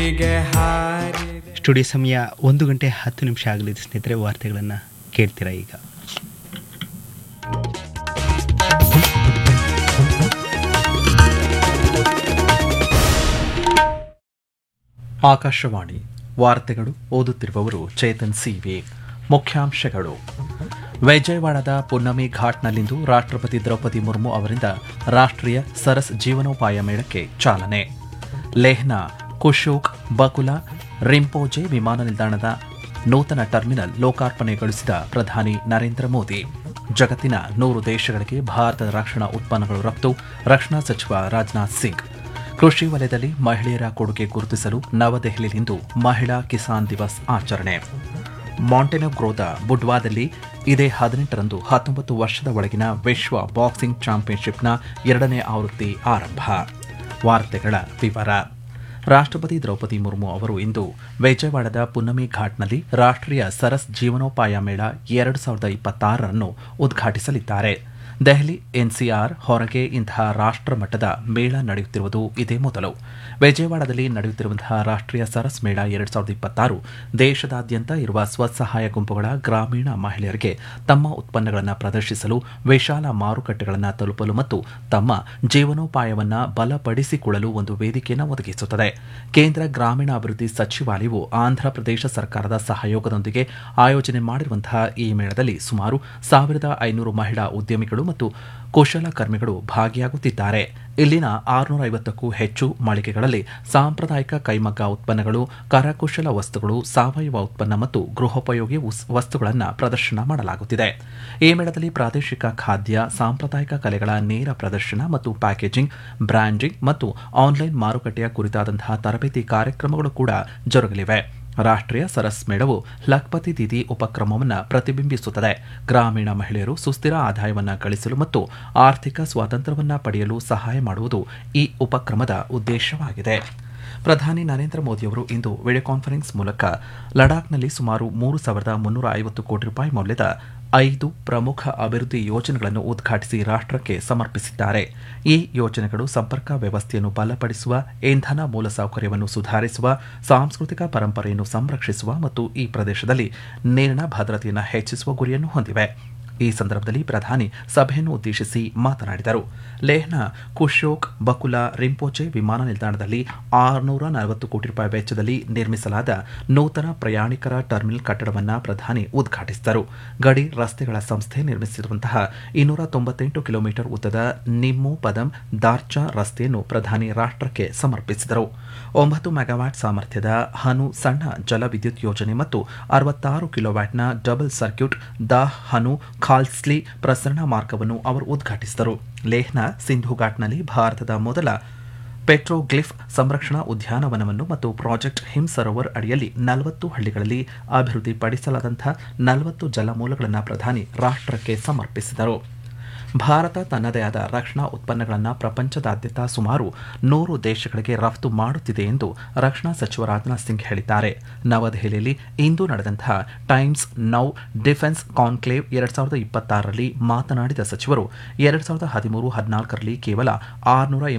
ಗುಂಡಿಗೆ ಹಾರಿ ಸ್ಟುಡಿಯೋ ಸಮಯ ಒಂದು ಗಂಟೆ ಹತ್ತು ನಿಮಿಷ ಆಗಲಿದೆ ಸ್ನೇಹಿತರೆ ವಾರ್ತೆಗಳನ್ನು ಕೇಳ್ತೀರಾ ಈಗ ಆಕಾಶವಾಣಿ ವಾರ್ತೆಗಳು ಓದುತ್ತಿರುವವರು ಚೇತನ್ ಸಿವಿ ಮುಖ್ಯಾಂಶಗಳು ವಿಜಯವಾಡದ ಪುನ್ನಮಿ ಘಾಟ್ನಲ್ಲಿಂದು ರಾಷ್ಟ್ರಪತಿ ದ್ರೌಪದಿ ಮುರ್ಮು ಅವರಿಂದ ರಾಷ್ಟ್ರೀಯ ಸರಸ್ ಜೀವನೋಪಾಯ ಮೇಳಕ್ಕೆ ಚಾಲನೆ ಲೇಹ್ನ ಕುಶೋಕ್ ಬಕುಲಾ ರಿಂಪೋಜೆ ವಿಮಾನ ನಿಲ್ದಾಣದ ನೂತನ ಟರ್ಮಿನಲ್ ಲೋಕಾರ್ಪಣೆಗೊಳಿಸಿದ ಪ್ರಧಾನಿ ನರೇಂದ್ರ ಮೋದಿ ಜಗತ್ತಿನ ನೂರು ದೇಶಗಳಿಗೆ ಭಾರತದ ರಕ್ಷಣಾ ಉತ್ಪನ್ನಗಳು ರಫ್ತು ರಕ್ಷಣಾ ಸಚಿವ ರಾಜನಾಥ್ ಸಿಂಗ್ ಕೃಷಿ ವಲಯದಲ್ಲಿ ಮಹಿಳೆಯರ ಕೊಡುಗೆ ಗುರುತಿಸಲು ನವದೆಹಲಿಯಲ್ಲಿಂದು ಮಹಿಳಾ ಕಿಸಾನ್ ದಿವಸ್ ಆಚರಣೆ ಮಾಂಟೆನೋಗ್ರೋದ ಬುಡ್ವಾದಲ್ಲಿ ಇದೇ ಹದಿನೆಂಟರಂದು ಹತ್ತೊಂಬತ್ತು ವರ್ಷದ ಒಳಗಿನ ವಿಶ್ವ ಬಾಕ್ಸಿಂಗ್ ಚಾಂಪಿಯನ್ಶಿಪ್ನ ಎರಡನೇ ಆವೃತ್ತಿ ಆರಂಭ ವಾರ್ತೆಗಳ ವಿವರ ರಾಷ್ಟ್ರಪತಿ ದ್ರೌಪದಿ ಮುರ್ಮು ಅವರು ಇಂದು ವಿಜಯವಾಡದ ಪುನ್ನಮಿ ಘಾಟ್ನಲ್ಲಿ ರಾಷ್ಟ್ರೀಯ ಸರಸ್ ಜೀವನೋಪಾಯ ಮೇಳ ಎರಡು ಸಾವಿರದ ಇಪ್ಪತ್ತಾರರನ್ನು ಉದ್ಘಾಟಿಸಲಿದ್ದಾರೆ ದೆಹಲಿ ಎನ್ಸಿಆರ್ ಹೊರಗೆ ಇಂತಹ ರಾಷ್ಟ್ರ ಮಟ್ಟದ ಮೇಳ ನಡೆಯುತ್ತಿರುವುದು ಇದೇ ಮೊದಲು ವಿಜಯವಾಡದಲ್ಲಿ ನಡೆಯುತ್ತಿರುವಂತಹ ರಾಷ್ಟ್ರೀಯ ಸರಸ್ ಮೇಳ ಎರಡು ಸಾವಿರದ ಇಪ್ಪತ್ತಾರು ದೇಶದಾದ್ಯಂತ ಇರುವ ಸ್ವಸಹಾಯ ಗುಂಪುಗಳ ಗ್ರಾಮೀಣ ಮಹಿಳೆಯರಿಗೆ ತಮ್ಮ ಉತ್ಪನ್ನಗಳನ್ನು ಪ್ರದರ್ಶಿಸಲು ವಿಶಾಲ ಮಾರುಕಟ್ಟೆಗಳನ್ನು ತಲುಪಲು ಮತ್ತು ತಮ್ಮ ಜೀವನೋಪಾಯವನ್ನು ಬಲಪಡಿಸಿಕೊಳ್ಳಲು ಒಂದು ವೇದಿಕೆಯನ್ನು ಒದಗಿಸುತ್ತದೆ ಕೇಂದ್ರ ಗ್ರಾಮೀಣಾಭಿವೃದ್ಧಿ ಸಚಿವಾಲಯವು ಆಂಧ್ರಪ್ರದೇಶ ಸರ್ಕಾರದ ಸಹಯೋಗದೊಂದಿಗೆ ಆಯೋಜನೆ ಮಾಡಿರುವಂತಹ ಈ ಮೇಳದಲ್ಲಿ ಸುಮಾರು ಸಾವಿರದ ಐನೂರು ಮಹಿಳಾ ಉದ್ಯಮಿಗಳು ಮತ್ತು ಕುಶಲಕರ್ಮಿಗಳು ಭಾಗಿಯಾಗುತ್ತಿದ್ದಾರೆ ಇಲ್ಲಿನ ಆರುನೂರ ಐವತ್ತಕ್ಕೂ ಹೆಚ್ಚು ಮಳಿಗೆಗಳಲ್ಲಿ ಸಾಂಪ್ರದಾಯಿಕ ಕೈಮಗ್ಗ ಉತ್ಪನ್ನಗಳು ಕರಕುಶಲ ವಸ್ತುಗಳು ಸಾವಯವ ಉತ್ಪನ್ನ ಮತ್ತು ಗೃಹೋಪಯೋಗಿ ಉಸ್- ವಸ್ತುಗಳನ್ನು ಪ್ರದರ್ಶನ ಮಾಡಲಾಗುತ್ತಿದೆ ಈ ಮೇಳದಲ್ಲಿ ಪ್ರಾದೇಶಿಕ ಖಾದ್ಯ ಸಾಂಪ್ರದಾಯಿಕ ಕಲೆಗಳ ನೇರ ಪ್ರದರ್ಶನ ಮತ್ತು ಪ್ಯಾಕೇಜಿಂಗ್ ಬ್ರ್ಯಾಂಡಿಂಗ್ ಮತ್ತು ಆನ್ಲೈನ್ ಮಾರುಕಟ್ಟೆಯ ಕುರಿತಾದಂತಹ ತರಬೇತಿ ಕಾರ್ಯಕ್ರಮಗಳು ಕೂಡ ಜರುಗಲಿವೆ ರಾಷ್ಟ್ರೀಯ ಸರಸ್ ಮೇಳವು ಲಖ್ಪತಿ ದೀದಿ ಉಪಕ್ರಮವನ್ನು ಪ್ರತಿಬಿಂಬಿಸುತ್ತದೆ ಗ್ರಾಮೀಣ ಮಹಿಳೆಯರು ಸುಸ್ಥಿರ ಆದಾಯವನ್ನು ಗಳಿಸಲು ಮತ್ತು ಆರ್ಥಿಕ ಸ್ವಾತಂತ್ರ್ಯವನ್ನು ಪಡೆಯಲು ಸಹಾಯ ಮಾಡುವುದು ಈ ಉಪಕ್ರಮದ ಉದ್ದೇಶವಾಗಿದೆ ಪ್ರಧಾನಿ ನರೇಂದ್ರ ಮೋದಿಯವರು ಇಂದು ವಿಡಿಯೋ ಕಾನ್ಫರೆನ್ಸ್ ಮೂಲಕ ಲಡಾಖ್ನಲ್ಲಿ ಸುಮಾರು ಮೂರು ಸಾವಿರದ ಮುನ್ನೂರ ಐವತ್ತು ಕೋಟಿ ರೂಪಾಯಿ ಮೌಲ್ಯದ ಐದು ಪ್ರಮುಖ ಅಭಿವೃದ್ಧಿ ಯೋಜನೆಗಳನ್ನು ಉದ್ಘಾಟಿಸಿ ರಾಷ್ಟ್ರಕ್ಕೆ ಸಮರ್ಪಿಸಿದ್ದಾರೆ ಈ ಯೋಜನೆಗಳು ಸಂಪರ್ಕ ವ್ಯವಸ್ಥೆಯನ್ನು ಬಲಪಡಿಸುವ ಇಂಧನ ಮೂಲಸೌಕರ್ಯವನ್ನು ಸುಧಾರಿಸುವ ಸಾಂಸ್ಕೃತಿಕ ಪರಂಪರೆಯನ್ನು ಸಂರಕ್ಷಿಸುವ ಮತ್ತು ಈ ಪ್ರದೇಶದಲ್ಲಿ ನೀರಿನ ಭದ್ರತೆಯನ್ನು ಹೆಚ್ಚಿಸುವ ಗುರಿಯನ್ನು ಹೊಂದಿವೆ ಈ ಸಂದರ್ಭದಲ್ಲಿ ಪ್ರಧಾನಿ ಸಭೆಯನ್ನು ಉದ್ದೇಶಿಸಿ ಮಾತನಾಡಿದರು ಲೇಹ್ನ ಕುಶೋಕ್ ಬಕುಲಾ ರಿಂಪೋಚೆ ವಿಮಾನ ನಿಲ್ದಾಣದಲ್ಲಿ ಆರುನೂರ ನಲವತ್ತು ಕೋಟಿ ರೂಪಾಯಿ ವೆಚ್ಚದಲ್ಲಿ ನಿರ್ಮಿಸಲಾದ ನೂತನ ಪ್ರಯಾಣಿಕರ ಟರ್ಮಿನಲ್ ಕಟ್ಟಡವನ್ನು ಪ್ರಧಾನಿ ಉದ್ಘಾಟಿಸಿದರು ಗಡಿ ರಸ್ತೆಗಳ ಸಂಸ್ಥೆ ನಿರ್ಮಿಸಿರುವಂತಹ ಇನ್ನೂರ ತೊಂಬತ್ತೆಂಟು ಕಿಲೋಮೀಟರ್ ಉದ್ದದ ನಿಮ್ಮು ಪದಂ ದಾರ್ಚಾ ರಸ್ತೆಯನ್ನು ಪ್ರಧಾನಿ ರಾಷ್ಟ್ರಕ್ಕೆ ಸಮರ್ಪಿಸಿದರು ಒಂಬತ್ತು ಮೆಗಾವ್ಯಾಟ್ ಸಾಮರ್ಥ್ಯದ ಹನು ಸಣ್ಣ ಜಲವಿದ್ಯುತ್ ಯೋಜನೆ ಮತ್ತು ಅರವತ್ತಾರು ಕಿಲೋವ್ಯಾಟ್ನ ಡಬಲ್ ಸರ್ಕ್ಯೂಟ್ ದಾಹ್ ಹನು ಖಾಲ್ಸ್ಲಿ ಪ್ರಸರಣ ಮಾರ್ಗವನ್ನು ಅವರು ಉದ್ಘಾಟಿಸಿದರು ಲೇಹ್ನ ಸಿಂಧು ಘಾಟ್ನಲ್ಲಿ ಭಾರತದ ಮೊದಲ ಪೆಟ್ರೋಗ್ಲಿಫ್ ಸಂರಕ್ಷಣಾ ಉದ್ಯಾನವನವನ್ನು ಮತ್ತು ಪ್ರಾಜೆಕ್ಟ್ ಹಿಮ್ ಸರೋವರ್ ಅಡಿಯಲ್ಲಿ ನಲವತ್ತು ಹಳ್ಳಿಗಳಲ್ಲಿ ಅಭಿವೃದ್ಧಿಪಡಿಸಲಾದಂತಹ ನಲವತ್ತು ಜಲಮೂಲಗಳನ್ನು ಪ್ರಧಾನಿ ರಾಷ್ಟ್ರಕ್ಕೆ ಸಮರ್ಪಿಸಿದರು ಭಾರತ ತನ್ನದೇ ಆದ ರಕ್ಷಣಾ ಉತ್ಪನ್ನಗಳನ್ನು ಪ್ರಪಂಚದಾದ್ಯಂತ ಸುಮಾರು ನೂರು ದೇಶಗಳಿಗೆ ರಫ್ತು ಮಾಡುತ್ತಿದೆ ಎಂದು ರಕ್ಷಣಾ ಸಚಿವ ರಾಜನಾಥ್ ಸಿಂಗ್ ಹೇಳಿದ್ದಾರೆ ನವದೆಹಲಿಯಲ್ಲಿ ಇಂದು ನಡೆದಂತಹ ಟೈಮ್ಸ್ ನೌ ಡಿಫೆನ್ಸ್ ಕಾನ್ಕ್ಲೇವ್ ಎರಡ್ ಸಾವಿರದ ಇಪ್ಪತ್ತಾರರಲ್ಲಿ ಮಾತನಾಡಿದ ಸಚಿವರು ಎರಡ್ ಸಾವಿರದ ಹದಿಮೂರು ಹದಿನಾಲ್ಕರಲ್ಲಿ ಕೇವಲ ಆರುನೂರ